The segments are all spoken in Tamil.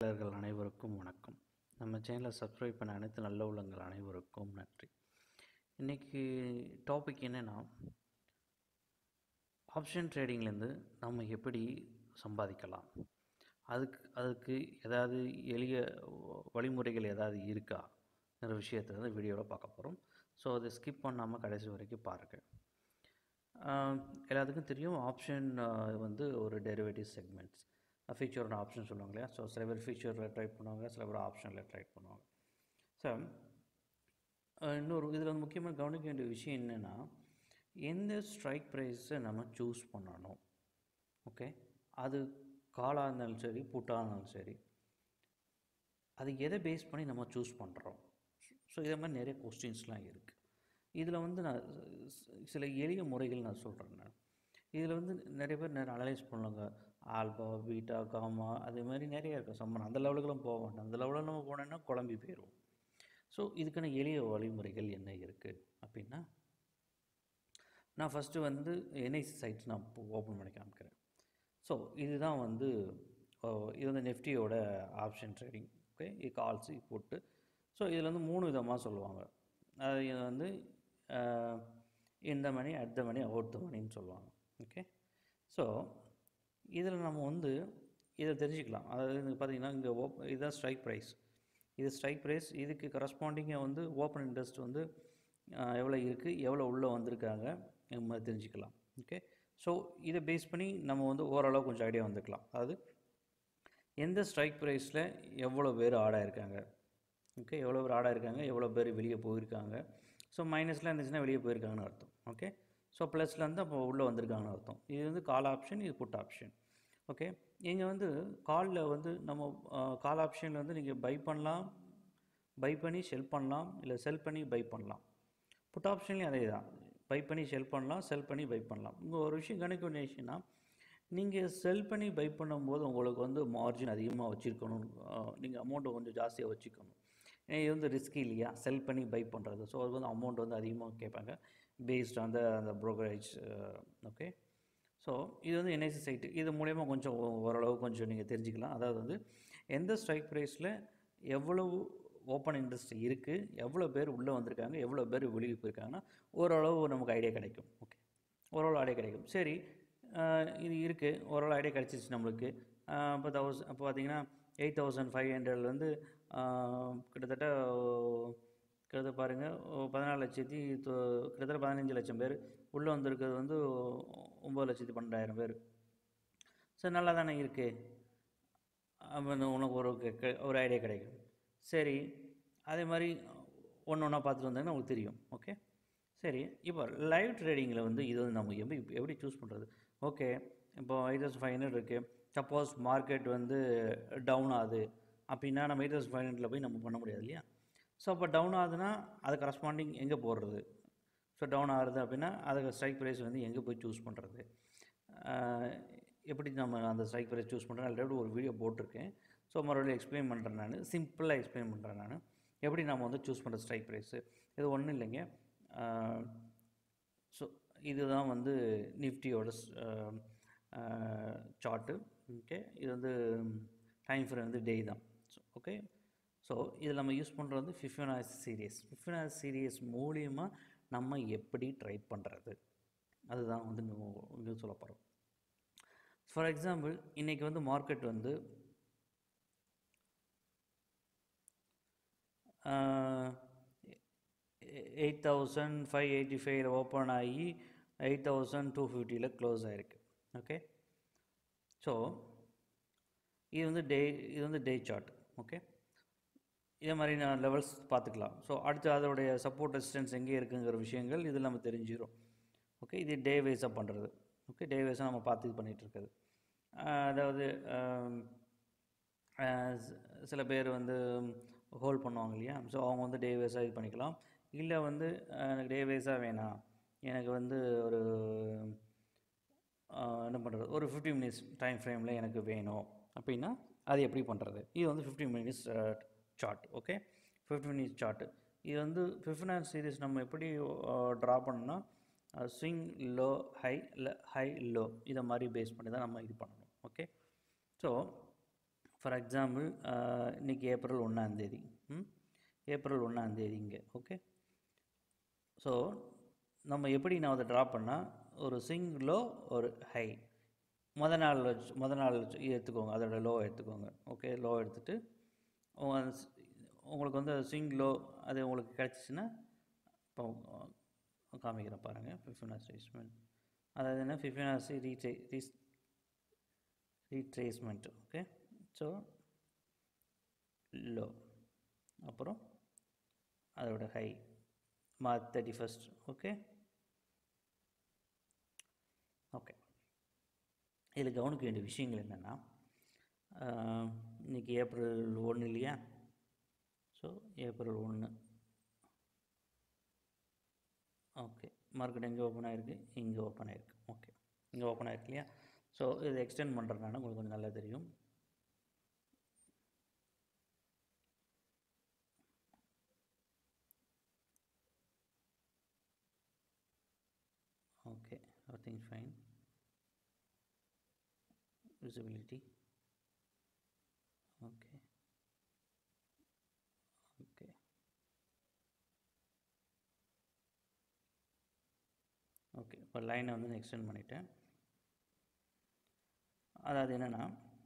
நேயர்கள் அனைவருக்கும் வணக்கம் நம்ம சேனலை சப்ஸ்கிரைப் பண்ண அனைத்து நல்ல உள்ளங்கள் அனைவருக்கும் நன்றி இன்றைக்கி டாபிக் என்னென்னா ஆப்ஷன் ட்ரேடிங்லேருந்து நம்ம எப்படி சம்பாதிக்கலாம் அதுக்கு அதுக்கு ஏதாவது எளிய வழிமுறைகள் ஏதாவது இருக்காங்கிற விஷயத்தை வந்து வீடியோவில் பார்க்க போகிறோம் ஸோ அதை ஸ்கிப் பண்ணாமல் கடைசி வரைக்கும் பாருங்கள் ஆஹ் எல்லாத்துக்கும் தெரியும் ஆப்ஷன் வந்து ஒரு டெரிவேட்டிவ் செக்மெண்ட்ஸ் ஃபீச்சரோட ஆப்ஷன் சொல்லுவாங்க இல்லையா ஸோ சில பேர் ஃபீச்சரில் ட்ரை பண்ணுவாங்க சில பேர் ஆப்ஷனில் ட்ரை பண்ணுவாங்க ஸோ இன்னொரு இதில் வந்து முக்கியமாக கவனிக்க வேண்டிய விஷயம் என்னென்னா எந்த ஸ்ட்ரைக் ப்ரைஸை நம்ம சூஸ் பண்ணணும் ஓகே அது காலாக இருந்தாலும் சரி புட்டாக இருந்தாலும் சரி அது எதை பேஸ் பண்ணி நம்ம சூஸ் பண்ணுறோம் ஸோ இதை மாதிரி நிறைய கொஸ்டின்ஸ்லாம் இருக்குது இதில் வந்து நான் சி- சில எளிய முறைகள் நான் சொல்கிறேன் நான் இதில் வந்து நிறைய பேர் நிறைய அனலைஸ் பண்ணுவாங்க ஆல்பா பீட்டா காமா அதே மாதிரி நிறைய இருக்குது சம்மன் அந்த லெவலுக்குலாம் போக வேண்டாம் அந்த லெவலில் நம்ம போனோம்னா குழம்பி போயிடுவோம் ஸோ இதுக்கான எளிய வழிமுறைகள் என்ன இருக்குது அப்படின்னா நான் ஃபஸ்ட்டு வந்து என்ஐசி சைட்ஸ் நான் ஓப்பன் பண்ணி காமிக்கிறேன் ஸோ இதுதான் வந்து ஓ, இது வந்து நெஃப்டியோட ஆப்ஷன் ட்ரேடிங் ஓகே இது கால்ஸு போட்டு ஸோ இதில் வந்து மூணு விதமாக சொல்லுவாங்க அது இது வந்து இந்த மணி at the money out the மணின்னு சொல்லுவாங்க ஓகே ஸோ இதில் நம்ம வந்து இதை தெரிஞ்சுக்கலாம் அதாவது இது பார்த்தீங்கன்னா இங்கே ஓப் இதுதான் ஸ்ட்ரைக் ப்ரைஸ் இது ஸ்ட்ரைக் ப்ரைஸ் இதுக்கு கரஸ்பாண்டிங்காக வந்து ஓப்பன் இன்ட்ரெஸ்ட் வந்து ஆஹ், எவ்வளோ இருக்குது எவ்வளோ உள்ளே வந்திருக்காங்க நம்ம தெரிஞ்சுக்கலாம் ஓகே ஸோ இதை பேஸ் பண்ணி நம்ம வந்து ஓரளவு கொஞ்சம் ஐடியா வந்துக்கலாம் அதாவது எந்த ஸ்ட்ரைக் ப்ரைஸில் எவ்வளோ பேர் ஆடாக இருக்காங்க ஓகே எவ்வளோ பேர் ஆடாக இருக்காங்க எவ்வளோ பேர் வெளியே போயிருக்காங்க ஸோ மைனஸில் இருந்துச்சுன்னா வெளியே போயிருக்காங்கன்னு அர்த்தம் ஓகே ஸோ ப்ளஸில் இருந்து அப்போ உள்ளே வந்திருக்காங்கன்னு அர்த்தம் இது வந்து கால் ஆப்ஷன் இது புட் ஆப்ஷன் ஓகே இங்கே வந்து காலில் வந்து நம்ம கால் ஆப்ஷனில் வந்து நீங்கள் பை பண்ணலாம் பை பண்ணி செல் பண்ணலாம் இல்லை செல் பண்ணி பை பண்ணலாம் புட் ஆப்ஷன்லேயும் அதே தான் பை பண்ணி செல் பண்ணலாம் செல் பண்ணி பை பண்ணலாம் இங்கே ஒரு விஷயம் கணக்கு வேண்டிய விஷயம்னா நீங்கள் செல் பண்ணி பை பண்ணும்போது உங்களுக்கு வந்து மார்ஜின் அதிகமாக வச்சுருக்கணும் நீங்கள் அமௌண்ட்டை கொஞ்சம் ஜாஸ்தியாக வச்சுக்கணும் ஏன்னா இது வந்து ரிஸ்க் இல்லையா செல் பண்ணி பை பண்ணுறது ஸோ அது வந்து அமௌண்ட் வந்து அதிகமாக கேட்பாங்க பேஸ்ட் அந்த அந்த ப்ரோக்கரேஜ் ஓகே ஸோ இது வந்து என்ஐசி சைட்டு இது மூலயமா கொஞ்சம் ஓ- ஓரளவு கொஞ்சம் நீங்கள் தெரிஞ்சுக்கலாம் அதாவது வந்து எந்த ஸ்ட்ரைக் ப்ரைஸில் எவ்வளவு ஓப்பன் இன்ட்ரெஸ்ட் இருக்குது எவ்வளோ பேர் உள்ளே வந்திருக்காங்க எவ்வளோ பேர் வெளியே போயிருக்காங்கன்னா ஓரளவு நமக்கு ஐடியா கிடைக்கும் ஓகே ஓரளவு ஐடியா கிடைக்கும் சரி ஆஹ் இது இருக்குது ஓரளவு ஐடியா கிடச்சிச்சு நம்மளுக்கு இப்போ தௌசண்ட் இப்போ பார்த்தீங்கன்னா எயிட் தௌசண்ட் ஃபைவ் ஹண்ட்ரட்லேருந்து கிட்டத்தட்ட கிட்டத்தட்ட பாருங்கள் பதினாலு லட்சத்தி தொ- கிட்டத்தட்ட பதினஞ்சு லட்சம் பேர் உள்ளே வந்திருக்கிறது வந்து ஒம்பது லட்சத்தி பன்னெண்டாயிரம் பேர் சரி நல்லா தானே இருக்குது அப்போ உனக்கு ஒரு கெ- கெ- ஒரு ஐடியா கிடைக்கும் சரி அதே மாதிரி ஒன்று ஒன்றா பார்த்துட்டு வந்தீங்கன்னா உங்களுக்கு தெரியும் ஓகே சரி இப்போ லைவ் ட்ரேடிங்கில் வந்து இது வந்து நம்ம எப்படி எப்படி சூஸ் பண்ணுறது ஓகே இப்போ எயிட் தௌசண்ட் ஃபைவ் ஹண்ட்ரட் இருக்குது சப்போஸ் மார்க்கெட் வந்து டவுன் ஆகுது அப்படின்னா நம்ம எயிட் தௌசண்ட் ஃபைவ் ஹண்ட்ரடில் போய் நம்ம பண்ண முடியாது இல்லையா ஸோ அப்போ டவுன் ஆகுதுன்னா அது கரஸ்பாண்டிங் எங்கே போடுறது ஸோ டவுன் ஆகுது அப்படின்னா அதுக்கு ஸ்ட்ரைக் ப்ரைஸ் வந்து எங்கே போய் சூஸ் பண்ணுறது எப்படி நம்ம அந்த ஸ்ட்ரைக் ப்ரைஸ் சூஸ் பண்ணுறேன் ஆல்ரெடி ஒரு வீடியோ போட்டிருக்கேன் ஸோ மறுபடியும் எக்ஸ்பிளைன் பண்ணுறேன் நான் சிம்பிளாக எக்ஸ்பிளைன் பண்ணுறேன் நான் எப்படி நம்ம வந்து சூஸ் பண்ணுற ஸ்ட்ரைக் ப்ரைஸு இது ஒன்றும் இல்லைங்க ஸோ இதுதான் வந்து நிஃப்டியோட சார்ட்டு ஓகே இது வந்து டைம் ஃப்ரேம் வந்து டே தான் ஓகே ஸோ இதில் நம்ம யூஸ் பண்ணுறது வந்து ஃபிஃபினாஸ் சீரியஸ் ஃபிஃபினாஸ் சீரியஸ் மூலியமாக நம்ம எப்படி ட்ரை பண்ணுறது அதுதான் வந்து இங்கே சொல்ல போகிறோம் ஃபார் எக்ஸாம்பிள் இன்றைக்கி வந்து மார்க்கெட் வந்து எயிட் தௌசண்ட் ஃபைவ் எயிட்டி ஃபைவ்ல ஓப்பன் ஆகி எயிட் தௌசண்ட் டூ ஃபிஃப்டியில் க்ளோஸ் ஆகிருக்கு ஓகே ஸோ இது வந்து டே இது வந்து டே சார்ட் ஓகே இதே மாதிரி நான் லெவல்ஸ் பார்த்துக்கலாம் ஸோ அடுத்து அதோடைய சப்போர்ட் ரெசிஸ்டன்ஸ் எங்கே இருக்குங்கிற விஷயங்கள் இது நம்ம தெரிஞ்சிடும் ஓகே இது டே வைஸாக பண்ணுறது ஓகே டே வைஸாக நம்ம பார்த்து இது பண்ணிகிட்டு இருக்குது அதாவது ஆம், ஆஹ் சி- சில பேர் வந்து ஹோல்ட் பண்ணுவாங்க இல்லையா ஸோ அவங்க வந்து டே வைஸாக இது பண்ணிக்கலாம் இல்லை வந்து ஆஹ் எனக்கு டே வைஸாக வேணாம் எனக்கு வந்து ஒரு ஆஹ் என்ன பண்ணுறது ஒரு ஃபிஃப்டி மினிட்ஸ் டைம் ஃப்ரேமில் எனக்கு வேணும் அப்படின்னா அது எப்படி பண்ணுறது இது வந்து fifty minutes chart okay fifty minutes chart இது வந்து ஃபிஃப்டின் சீரிஸ் நம்ம எப்படி ட்ரா பண்ணோம்னா ஸ்விங் லோ ஹை இல்லை ஹை லோ இதை மாதிரி பேஸ் பண்ணி தான் நம்ம இது பண்ணணும் ஓகே ஸோ ஃபார் எக்ஸாம்பிள் இன்றைக்கி ஏப்ரல் ஒன்றாந்தேதி ம் ஏப்ரல் ஒன்றாந்தேதி இங்கே ஓகே ஸோ நம்ம எப்படி நான் அதை ட்ரா பண்ணால் ஒரு சிங் லோ ஒரு ஹை முத நாள் வச்சு முத நாள் வச்சு எடுத்துக்கோங்க அதோட லோ எடுத்துக்கோங்க ஓகே லோ எடுத்துகிட்டு உங்களுக்கு வந்து சிங் லோ அது உங்களுக்கு கிடச்சிச்சின்னா இப்போ காமிக்கிறேன் பாருங்கள் ஃபிஃபினாஸ் ட்ரேஸ்மெண்ட் அதாவது என்ன ஃபிஃபினாசி ரீட்ரே ரீஸ் ரீட்ரேஸ்மெண்ட் ஓகே ஸோ லோ அப்புறம் அதோட high March thirty first okay okay இதில் கவனிக்க வேண்டிய விஷயங்கள் என்னென்னா இன்றைக்கி ஏப்ரல் ஒன்று இல்லையா ஸோ ஏப்ரல் ஒன்று ஓகே மார்க்கெட் எங்கே ஓப்பன் ஆகிருக்கு இங்கே ஓப்பன் ஆகிருக்கு ஓகே இங்கே ஓப்பன் ஆகிருக்கு இல்லையா ஸோ இதை எக்ஸ்டெண்ட் பண்ணுறதுனால உங்களுக்கு கொஞ்சம் நல்லா தெரியும் okay everything is fine visibility okay okay okay இப்போ லைனை வந்து எக்ஸ்டெண்ட் பண்ணிட்டேன் அதாவது என்னென்னா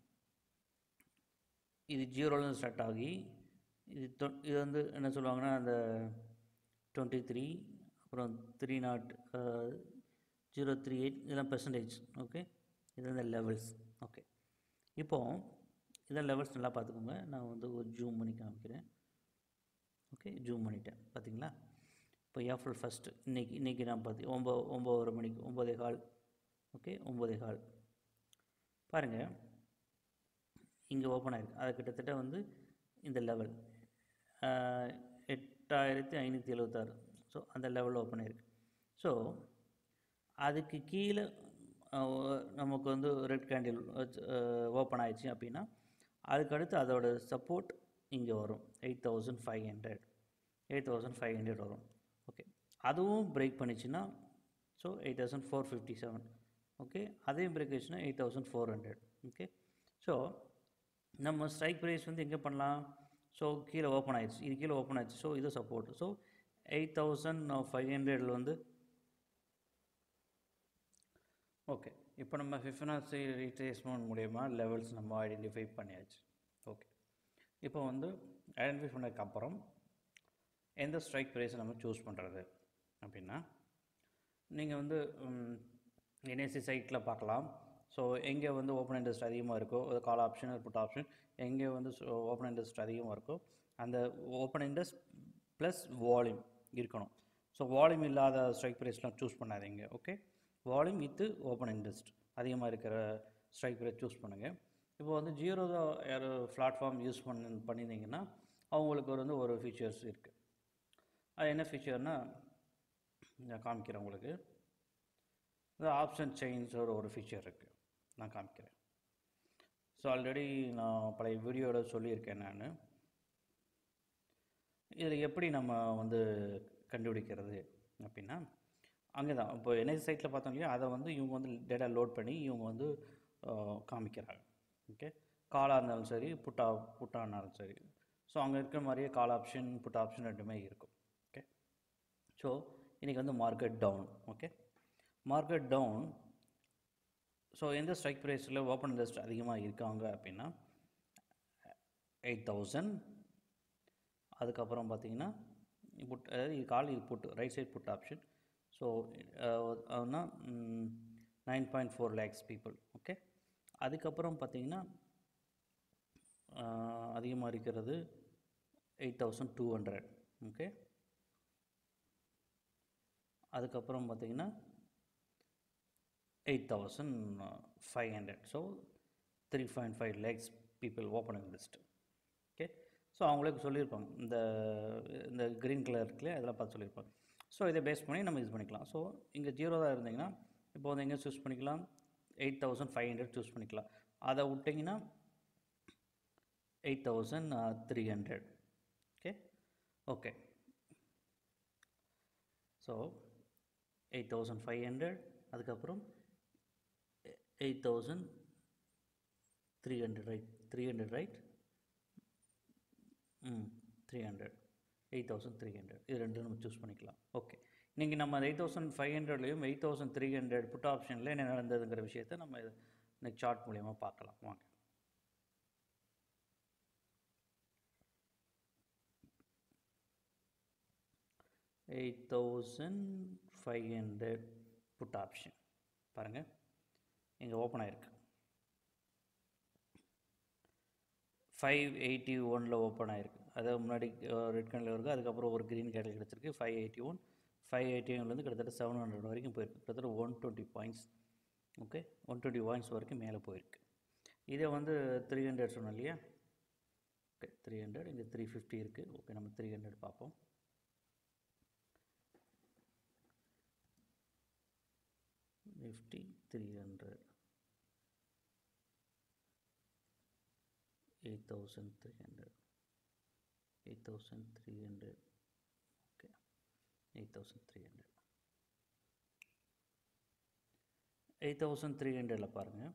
இது ஜீரோலேருந்து ஸ்டார்ட் ஆகி இது தொ இது வந்து என்ன சொல்லுவாங்கன்னா அந்த டுவெண்ட்டி த்ரீ அப்புறம் three nought zero three eight இதெல்லாம் பெர்சன்டேஜ் ஓகே இது வந்து லெவல்ஸ் ஓகே இப்போது இதெல்லாம் லெவல்ஸ் நல்லா பார்த்துக்கோங்க நான் வந்து ஒரு ஜூம் பண்ணி காமிக்கிறேன் ஓகே ஜூம் பண்ணிட்டேன் பார்த்தீங்களா இப்போ ஏப்ரல் ஃபஸ்ட்டு இன்றைக்கி இன்றைக்கி நான் பார்த்து ஒம்பது ஒம்பது மணிக்கு ஒம்பதே கால் ஓகே ஒம்பதே கால் பாருங்கள் இங்கே ஓப்பன் ஆகிருக்கு அது கிட்டத்தட்ட வந்து இந்த லெவல் எட்டாயிரத்தி ஐநூற்றி எழுபத்தாறு ஸோ அந்த லெவலில் ஓப்பன் ஆகிருக்கு ஸோ அதுக்கு கீழே நமக்கு வந்து ரெட் கேண்டில் ஓப்பன் ஆயிடுச்சு அப்படின்னா அதுக்கடுத்து அதோட சப்போர்ட் இங்கே வரும் eight thousand five hundred eight thousand five hundred வரும் ஓகே அதுவும் பிரேக் பண்ணிச்சுன்னா so eight thousand four fifty seven okay அதையும் பிரேக் ஆச்சுன்னா eight thousand four hundred okay so நம்ம ஸ்ட்ரைக் ப்ரைஸ் வந்து எங்கே பண்ணலாம் ஸோ கீழே ஓப்பன் ஆயிடுச்சு இது கீழே ஓப்பன் ஆயிடுச்சு ஸோ இது support so eight thousand five ஹண்ட்ரடில் வந்து ஓகே இப்போ நம்ம ஃபிஃபினான்சி ரீட்ரேஸ்மெண்ட் மூலயமா லெவல்ஸ் நம்ம ஐடென்டிஃபை பண்ணியாச்சு ஓகே இப்போ வந்து ஐடென்டிஃபை பண்ணதுக்கு அப்புறம் எந்த ஸ்ட்ரைக் ப்ரைஸை நம்ம சூஸ் பண்ணுறது அப்படின்னா நீங்கள் வந்து என்எஸ்சி சைட்டில் பார்க்கலாம் ஸோ எங்கே வந்து ஓப்பன் இன்ட்ரெஸ்ட் அதிகமாக இருக்கோ ஒரு கால் ஆப்ஷன் ஒரு புட் ஆப்ஷன் எங்கே வந்து ஓப்பன் இன்ட்ரெஸ்ட் அதிகமாக இருக்கோ அந்த ஓப்பன் இன்ட்ரெஸ்ட் ப்ளஸ் வால்யூம் இருக்கணும் ஸோ வால்யூம் இல்லாத ஸ்ட்ரைக் ப்ரைஸ்லாம் சூஸ் பண்ணாதீங்க okay volume with open interest அதிகமாக இருக்கிற ஸ்ட்ரைக் ப்ரைஸ் சூஸ் பண்ணுங்கள் இப்போ வந்து ஜீரோ யார் பிளாட்ஃபார்ம் யூஸ் பண்ண பண்ணியிருந்தீங்கன்னா அவங்களுக்கு ஒரு வந்து ஒரு ஃபீச்சர்ஸ் இருக்குது அது என்ன ஃபீச்சர்னால் நான் காமிக்கிறேன் உங்களுக்கு இந்த ஆப்ஷன் சேஞ்ச் ஒரு ஒரு ஃபீச்சர் இருக்குது நான் காமிக்கிறேன் ஸோ ஆல்ரெடி நான் பழைய வீடியோட சொல்லியிருக்கேன் நான் இதில் எப்படி நம்ம வந்து கண்டுபிடிக்கிறது அப்படின்னா அங்கே தான் இப்போ என்ஐசி சைட்டில் பார்த்தோம் இல்லையா அதை வந்து இவங்க வந்து டேட்டா லோட் பண்ணி இவங்க வந்து காமிக்கிறாங்க ஓகே காலாக இருந்தாலும் சரி புட்டா புட்டா இருந்தாலும் சரி ஸோ அங்கே இருக்கிற மாதிரியே கால் ஆப்ஷன் புட் ஆப்ஷன் ரெண்டுமே இருக்கும் ஓகே ஸோ இன்றைக்கி வந்து market down okay market down so எந்த ஸ்ட்ரைக் ப்ரைஸில் ஓப்பன் இன்ட்ரெஸ்ட் அதிகமாக இருக்காங்க அப்படின்னா எயிட் தௌசண்ட் அதுக்கப்புறம் பார்த்தீங்கன்னா புட் அதாவது இது கால் இது put right side put option so அதுனா nine point four lakhs people okay அதுக்கப்புறம் பார்த்தீங்கன்னா அதிகமாக இருக்கிறது eight thousand two hundred okay அதுக்கப்புறம் பார்த்தீங்கன்னா eight thousand five hundred so three point five lakhs people opening list okay so அவங்களுக்கு சொல்லியிருப்பாங்க இந்த இந்த க்ரீன் கலர் இருக்குல்ல அதெல்லாம் பார்த்து சொல்லியிருப்பாங்க ஸோ இதை பேஸ் பண்ணி நம்ம யூஸ் பண்ணிக்கலாம் ஸோ இங்கே ஜீரோ தான் இருந்தீங்கன்னா இப்போ வந்து எங்கே சூஸ் பண்ணிக்கலாம் eight thousand five hundred choose பண்ணிக்கலாம் அதை விட்டிங்கன்னா eight thousand three hundred okay okay so eight thousand five hundred அதுக்கப்புறம் eight thousand three hundred right three hundred right ம் three hundred eight thousand three hundred இது ரெண்டும் நம்ம சூஸ் பண்ணிக்கலாம் ஓகே இன்றைக்கி நம்ம எயிட் தௌசண்ட் ஃபைவ் ஹண்ட்ரட்லையும் eight thousand three hundred put ஆப்ஷனில் என்ன நடந்ததுங்கிற விஷயத்தை நம்ம இன்னைக்கு சார்ட் மூலயமா பார்க்கலாம் வாங்க eight thousand five hundred put option பாருங்கள் இங்கே ஓப்பன் ஆகிருக்கு ஃபைவ் எயிட்டி ஒனில் ஓப்பன் ஆகிருக்கு அதாவது முன்னாடி ரெட் கலரில் இருக்குது அதுக்கப்புறம் ஒரு க்ரீன் கேட்டல் கிடச்சிருக்கு five eighty one five eighty ஒன்லேருந்து கிட்டத்தட்ட செவன் ஹண்ட்ரட் வரைக்கும் போயிருக்கு கிட்டத்தட்ட one twenty points okay one twenty points வரைக்கும் மேலே போயிருக்கு இதே வந்து த்ரீ ஹண்ட்ரட் சொன்னோம் இல்லையா ஓகே த்ரீ ஹண்ட்ரட் இங்கே த்ரீ ஃபிஃப்டி இருக்குது ஓகே நம்ம த்ரீ ஹண்ட்ரட் பார்ப்போம் Nifty three hundred eight thousand three hundred eight thousand three hundred okay eight thousand three hundred eight thousand three ஹண்ட்ரடில் பாருங்கள்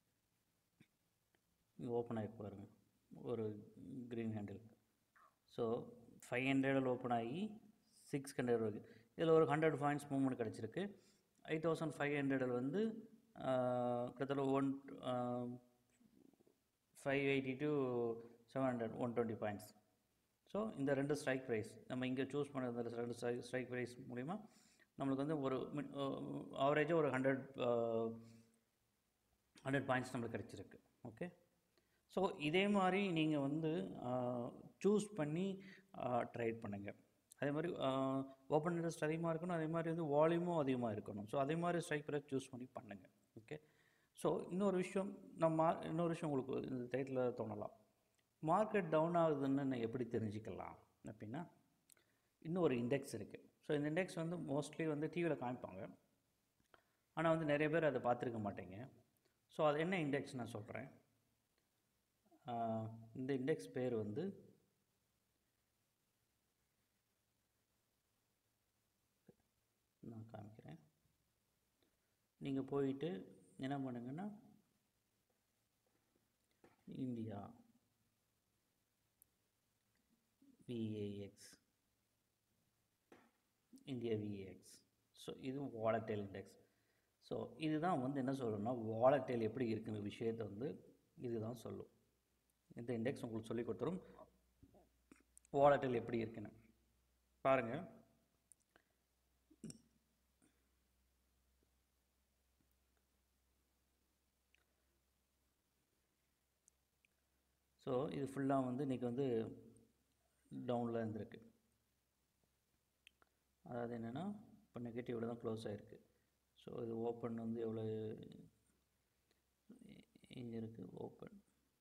இங்கே ஓப்பன் ஆகி பாருங்கள் ஒரு க்ரீன் ஹேண்டில் ஸோ ஃபைவ் ஹண்ட்ரடில் ஓப்பன் ஆகி சிக்ஸ் ஹண்ட்ரட் வரைக்கும் இதில் ஒரு ஹண்ட்ரட் பாயிண்ட்ஸ் மூவ்மெண்ட் கிடச்சிருக்கு எயிட் தௌசண்ட் ஃபைவ் ஹண்ட்ரடில் வந்து கிட்டத்தட்ட one five eighty two seven hundred one twenty points so இந்த ரெண்டு ஸ்ட்ரைக் ப்ரைஸ் நம்ம இங்கே சூஸ் பண்ண இந்த ரெண்டு ஸ்ட்ரைக் ஸ்ட்ரைக் ப்ரைஸ் மூலிமா நம்மளுக்கு வந்து ஒரு ஆவரேஜாக ஒரு ஹண்ட்ரட் ஹண்ட்ரட் பாயிண்ட்ஸ் நம்மளுக்கு கிடச்சிருக்கு ஓகே ஸோ இதே மாதிரி நீங்கள் வந்து சூஸ் பண்ணி ட்ரைட் பண்ணுங்கள் அதே மாதிரி ஓப்பன் இன்ட்ரெஸ்ட் அதிகமாக இருக்கணும் அதே மாதிரி வந்து வால்யூமும் அதிகமாக இருக்கணும் ஸோ அதே மாதிரி ஸ்ட்ரைக் ப்ரைஸ் சூஸ் பண்ணி பண்ணுங்கள் ஓகே ஸோ இன்னொரு விஷயம் நம்ம இன்னொரு விஷயம் உங்களுக்கு இந்த டைட்டில் தோணலாம் மார்க்கெட் டவுன் ஆகுதுன்னு எப்படி தெரிஞ்சுக்கலாம் அப்படின்னா இன்னும் ஒரு இண்டெக்ஸ் இருக்குது ஸோ இந்த இண்டெக்ஸ் வந்து மோஸ்ட்லி வந்து டிவியில் காமிப்பாங்க ஆனால் வந்து நிறைய பேர் அதை பார்த்துருக்க மாட்டீங்க ஸோ அது என்ன இண்டெக்ஸ் நான் சொல்கிறேன் இந்த இண்டெக்ஸ் பேர் வந்து நான் காமிக்கிறேன் நீங்கள் போயிட்டு என்ன பண்ணுங்கன்னா India VIX India VIX so இது வாலட்டைல் இண்டெக்ஸ் ஸோ இதுதான் வந்து என்ன சொல்லணும்னா வாலட்டைல் எப்படி இருக்குங்கிற விஷயத்தை வந்து இதுதான் சொல்லும் இந்த இண்டெக்ஸ் உங்களுக்கு சொல்லி கொடுத்துரும் வாலட்டைல் எப்படி இருக்குன்னு பாருங்கள் ஸோ இது ஃபுல்லாக வந்து இன்றைக்கி வந்து டவுனில் இருந்திருக்கு அதாவது என்னென்னா இப்போ நெகட்டிவில் தான் க்ளோஸ் ஆகிருக்கு ஸோ இது ஓப்பன் வந்து எவ்வளோ இங்கே இருக்குது ஓப்பன்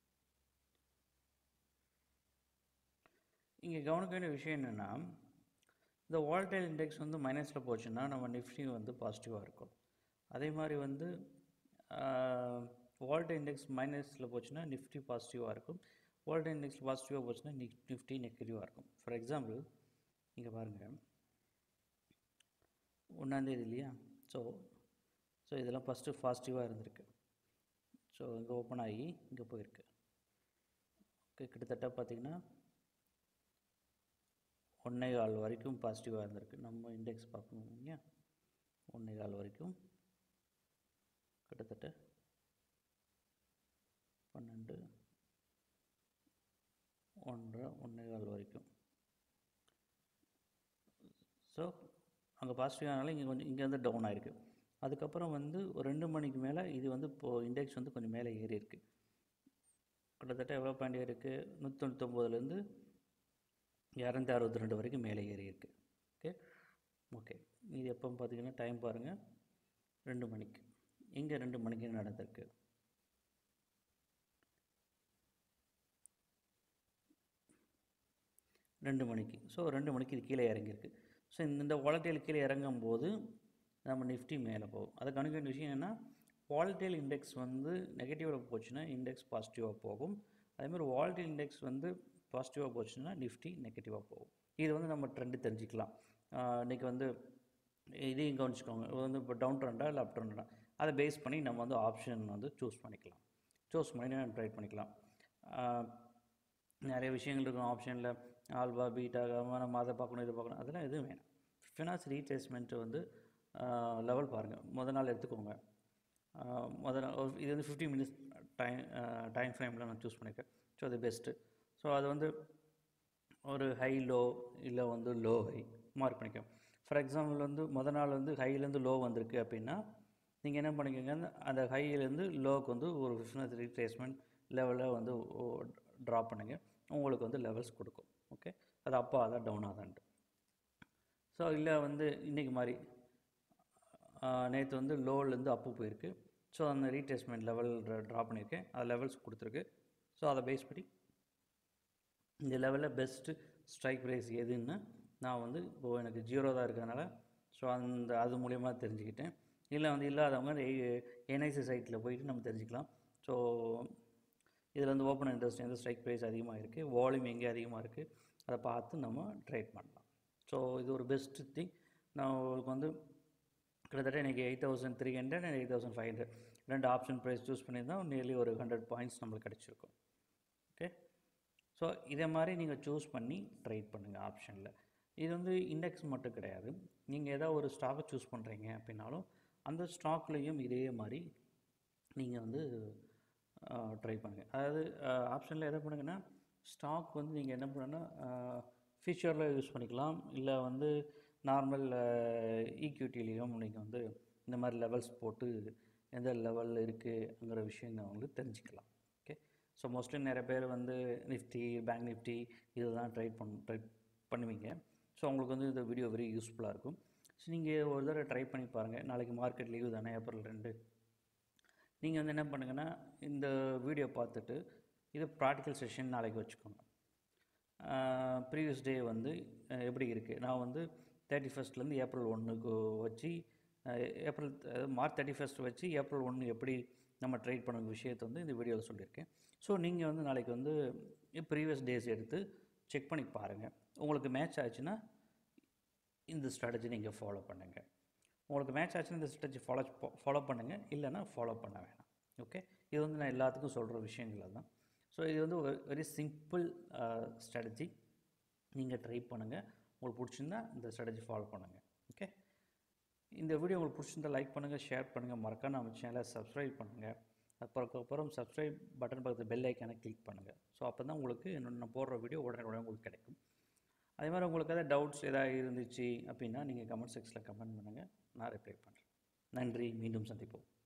இங்கே கவனிக்க வேண்டிய விஷயம் என்னென்னா இந்த வால்டைல் இண்டெக்ஸ் வந்து மைனஸில் போச்சுன்னா நம்ம நிஃப்டி வந்து பாசிட்டிவாக இருக்கும் அதே மாதிரி வந்து வால்டை இண்டெக்ஸ் மைனஸில் போச்சுன்னா நிஃப்டி பாசிட்டிவாக இருக்கும் வால்டை இண்டெக்ஸ் பாசிட்டிவாக போச்சுன்னா நிக் நிஃப்டி நெகட்டிவாக இருக்கும் ஃபார் எக்ஸாம்பிள் இங்கே பாருங்கள் ஒன்றாந்தேதி இல்லையா ஸோ ஸோ இதெல்லாம் ஃபஸ்ட்டு பாசிட்டிவாக இருந்திருக்கு ஸோ இங்கே ஓப்பன் ஆகி இங்கே போயிருக்கு ஓகே கிட்டத்தட்ட பார்த்திங்கன்னா ஒன்றே கால் வரைக்கும் பாசிட்டிவாக இருந்திருக்கு நம்ம இண்டெக்ஸ் பார்க்கணும் இல்லையா ஒன்றே கால் வரைக்கும் கிட்டத்தட்ட பன்னெண்டு ஒன்றரை ஒன்றே கால் வரைக்கும் ஸோ அங்கே பாசிட்டிவானால இங்கே கொஞ்சம் இங்கே வந்து டவுன் ஆகிருக்கு அதுக்கப்புறம் வந்து ஒரு ரெண்டு மணிக்கு மேலே இது வந்து இப்போது இண்டெக்ஸ் வந்து கொஞ்சம் மேலே ஏறி இருக்குது கிட்டத்தட்ட எவ்வளோ பாயிண்ட் ஏறிருக்கு நூற்றி தொண்ணூத்தொம்போதுலேருந்து இரநூத்தி அறுபத்தி ரெண்டு வரைக்கும் மேலே ஏறி இருக்குது ஓகே ஓகே இது எப்போ பார்த்தீங்கன்னா டைம் பாருங்கள் ரெண்டு மணிக்கு இங்கே ரெண்டு மணிக்கு நடந்திருக்கு ரெண்டு மணிக்கு ஸோ ரெண்டு மணிக்கு இது கீழே இறங்கியிருக்கு ஸோ இந்த வாலட்டைல் கீழே இறங்கும் போது நம்ம நிஃப்டி மேலே போகும் அதை கணக்கு வேண்டிய விஷயம் என்னென்னா வாலட்டைல் இண்டெக்ஸ் வந்து நெகட்டிவாக போச்சுன்னா இண்டெக்ஸ் பாசிட்டிவாக போகும் அதேமாதிரி வாலட்டைல் இண்டெக்ஸ் வந்து பாசிட்டிவாக போச்சுன்னா நிஃப்டி நெகட்டிவாக போகும் இது வந்து நம்ம ட்ரெண்டு தெரிஞ்சுக்கலாம் இன்றைக்கி வந்து இதையும் கவனிச்சுக்கோங்க இது வந்து இப்போ டவுன் ட்ரெண்டா இல்லை அப் ட்ரெண்டா அதை பேஸ் பண்ணி நம்ம வந்து ஆப்ஷன் வந்து சூஸ் பண்ணிக்கலாம் சூஸ் பண்ணி நம்ம ட்ரை பண்ணிக்கலாம் நிறைய விஷயங்கள் இருக்கும் ஆப்ஷனில் ஆல்பா பீட்டா நம்ம அதை பார்க்கணும் இதை பார்க்கணும் அதெல்லாம் எதுவும் வேணாம் ஃபினான்ஸ் ரீட்ரேஸ்மெண்ட்டு வந்து லெவல் பாருங்கள் முத நாள் எடுத்துக்கோங்க முத நாள் ஒரு- இது வந்து ஃபிஃப்டி மினிட்ஸ் டைம் டைம் ஃப்ரேமில் நான் சூஸ் பண்ணியிருக்கேன் ஸோ அது பெஸ்ட்டு ஸோ அது வந்து ஒரு ஹை லோ இல்லை வந்து லோ ஹை மார்க் பண்ணிக்கோ ஃபார் எக்ஸாம்பிள் வந்து முத நாள் வந்து ஹைலேருந்து லோ வந்திருக்கு அப்படின்னா நீங்கள் என்ன பண்ணிக்கோங்க அந்த ஹையிலேருந்து லோவுக்கு வந்து ஒரு பிஸ்னஸ் ரீட்ரேஸ்மெண்ட் லெவலில் வந்து ட்ராப் பண்ணுங்க உங்களுக்கு வந்து லெவல்ஸ் கொடுக்கும் ஓகே அது அப்போ அதான் டவுன் ஆதான்ட்டு ஸோ இல்லை வந்து இன்றைக்கி மாதிரி நேற்று வந்து லோவிலேருந்து அப்பு போயிருக்கு ஸோ அந்த ரீட்ரேஸ்மெண்ட் லெவல் ட்ராப் பண்ணியிருக்கேன் அது லெவல்ஸ் கொடுத்துருக்கு ஸோ அதை பேஸ் பண்ணி இந்த லெவலில் பெஸ்ட்டு ஸ்ட்ரைக் ப்ரைஸ் எதுன்னு நான் வந்து இப்போது எனக்கு ஜீரோ தான் இருக்கிறதுனால ஸோ அந்த அது மூலியமாக தெரிஞ்சுக்கிட்டேன் இல்லை வந்து இல்லாதவங்க என்ஐசி சைட்டில் போயிட்டு நம்ம தெரிஞ்சுக்கலாம் ஸோ இதில் வந்து ஓப்பன் இன்ட்ரெஸ்ட் எந்த ஸ்ட்ரைக் ப்ரைஸ் அதிகமாக இருக்குது வால்யூம் எங்கே அதிகமாக இருக்குது அதை பார்த்து நம்ம ட்ரேட் பண்ணலாம் ஸோ இது ஒரு பெஸ்ட்டு திங் நான் உங்களுக்கு வந்து கிட்டத்தட்ட எனக்கு eight thousand three hundred and eight thousand five hundred ரெண்டு ஆப்ஷன் ப்ரைஸ் சூஸ் பண்ணியிருந்தால் நியர்லி ஒரு ஹண்ட்ரட் பாயிண்ட்ஸ் நம்மளுக்கு கிடச்சிருக்கும் ஓகே ஸோ இதே மாதிரி நீங்கள் சூஸ் பண்ணி ட்ரேட் பண்ணுங்கள் ஆப்ஷனில் இது வந்து இண்டெக்ஸ் மட்டும் கிடையாது நீங்கள் ஏதாவது ஒரு ஸ்டாக்கை சூஸ் பண்ணுறீங்க அப்படின்னாலும் அந்த ஸ்டாக்லேயும் இதே மாதிரி நீங்கள் வந்து ட்ரை பண்ணுங்கள் அதாவது ஆப்ஷனில் எதை பண்ணுங்கன்னா ஸ்டாக் வந்து நீங்கள் என்ன பண்ணுன்னா ஃபியூச்சரில் யூஸ் பண்ணிக்கலாம் இல்லை வந்து நார்மல் ஈக்விட்டிலையும் நீங்கள் வந்து இந்த மாதிரி லெவல்ஸ் போட்டு எந்த லெவலில் இருக்குங்கிற விஷயங்கள் வந்து தெரிஞ்சுக்கலாம் ஓகே ஸோ மோஸ்ட்லி நிறைய பேர் வந்து நிஃப்டி பேங்க் நிஃப்டி இதை தான் ட்ரை பண் ட்ரை பண்ணுவீங்க ஸோ உங்களுக்கு வந்து இந்த வீடியோ வெரி யூஸ்ஃபுல்லாக இருக்கும் ஸோ நீங்கள் ஒரு தடவை ட்ரை பண்ணி பாருங்கள் நாளைக்கு மார்க்கெட் லீவு தானே ஏப்ரல் ரெண்டு நீங்கள் வந்து என்ன பண்ணுங்கன்னா இந்த வீடியோ பார்த்துட்டு இது ப்ராக்டிக்கல் செஷன் நாளைக்கு வச்சுக்கோங்க ப்ரீவியஸ் டே வந்து அஹ், எப்படி இருக்குது நான் வந்து தேர்ட்டி ஃபஸ்ட்லேருந்து ஏப்ரல் ஒன்றுக்கு வச்சு uh, April uh, March thirty first வச்சு ஏப்ரல் ஒன்று எப்படி நம்ம ட்ரேட் பண்ண விஷயத்தை வந்து இந்த வீடியோவில் சொல்லியிருக்கேன் ஸோ நீங்கள் வந்து நாளைக்கு வந்து ப்ரீவியஸ் டேஸ் எடுத்து செக் பண்ணி பாருங்கள் உங்களுக்கு மேட்ச் ஆச்சுன்னா இந்த ஸ்ட்ராட்டஜி நீங்கள் ஃபாலோ பண்ணுங்கள் உங்களுக்கு மேட்ச் ஆச்சுன்னா இந்த ஸ்ட்ராட்டஜி ஃபாலோ ஃபாலோ பண்ணுங்கள் இல்லைன்னா ஃபாலோ பண்ண வேணாம் ஓகே இது வந்து நான் எல்லாத்துக்கும் சொல்கிற விஷயங்கள் தான் ஸோ இது வந்து ஒரு வெரி சிம்பிள் ஸ்ட்ராட்டஜி நீங்கள் ட்ரை பண்ணுங்கள் உங்களுக்கு பிடிச்சிருந்தா இந்த ஸ்ட்ராட்டஜி ஃபாலோ பண்ணுங்கள் ஓகே இந்த வீடியோ உங்களுக்கு பிடிச்சிருந்தா லைக் பண்ணுங்கள் ஷேர் பண்ணுங்கள் மறக்காம நம்ம சேனலை சப்ஸ்கிரைப் பண்ணுங்கள் அப்புறம் அப்புறம் சப்ஸ்கிரைப் பட்டன் பக்கத்தில் பெல் ஐக்கானை கிளிக் பண்ணுங்கள் ஸோ அப்போ தான் உங்களுக்கு என்னோட நான் போடுற வீடியோ உடனே உடனே உங்களுக்கு கிடைக்கும் அதே மாதிரி உங்களுக்கு ஏதாவது டவுட்ஸ் ஏதாவது இருந்துச்சு அப்படின்னா நீங்கள் கமெண்ட் செக்ஷனில் கமெண்ட் பண்ணுங்கள் நான் ரிப்ளை பண்ணுறேன் நன்றி மீண்டும் சந்திப்போம்